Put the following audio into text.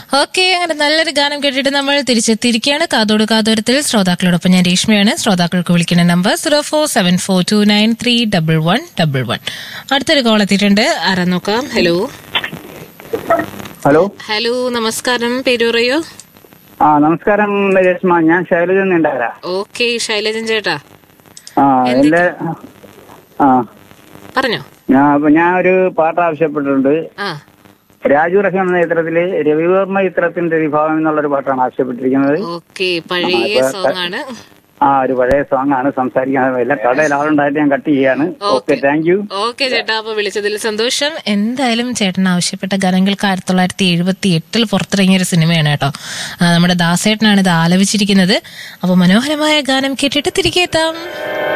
okay അങ്ങനെ നല്ലൊരു ഗാനം കേട്ടിട്ട് നമ്മൾ തിരിച്ചെത്തിയിരിക്കുകയാണ് കാതോട് കാതോരത്തിൽ ശ്രോതാക്കളോടൊപ്പം ഞാൻ രേഷ്മയാണ് ശ്രോതാക്കൾക്ക് വിളിക്കുന്ന number zero four seven four two nine three double one double one അടുത്തൊരു കോൾ എത്തിയിട്ടുണ്ട് ആരാ നോക്കാം ഹലോ ഹലോ ഹലോ നമസ്കാരം പേര് പറയൂ ആ നമസ്കാരം രേഷ്മ ഞാൻ ശൈലജൻ ഉണ്ടാരാ ഓക്കെ ശൈലജൻ ചേട്ടാ ആ എന്റെ ആ പറഞ്ഞോ ഞാൻ ഞാൻ ഒരു പാട്ട് ആവശ്യപ്പെട്ടിട്ടുണ്ട് ആ രാജു റഹീം എന്ന ചിത്രത്തില് രവിവർമ്മ ചിത്രത്തിന്റെ വിഭാഗം എന്നുള്ളൊരു പാട്ടാണ് ആവശ്യപ്പെട്ടിരിക്കുന്നത് ഓക്കെ പഴയ സോങ് ആണ് ആ ഒരു പഴയ സോങ് ആണ് സംസാരിക്കാൻ കടയിൽ ആളുണ്ടായിട്ട് ഞാൻ കട്ട് ചെയ്യാണ് ഓക്കെ താങ്ക് യു ഓക്കെ ചേട്ടാ അപ്പൊ വിളിച്ചതിൽ സന്തോഷം എന്തായാലും ചേട്ടൻ ആവശ്യപ്പെട്ട ഗാനങ്ങൾക്ക് ആയിരത്തി തൊള്ളായിരത്തി എഴുപത്തി എട്ടിൽ പുറത്തിറങ്ങിയ ഒരു സിനിമയാണ് കേട്ടോ ആ, നമ്മുടെ ദാസേട്ടനാണ് ഇത് ആലപിച്ചിരിക്കുന്നത് അപ്പൊ മനോഹരമായ ഗാനം കേട്ടിട്ട് തിരികെ എത്താം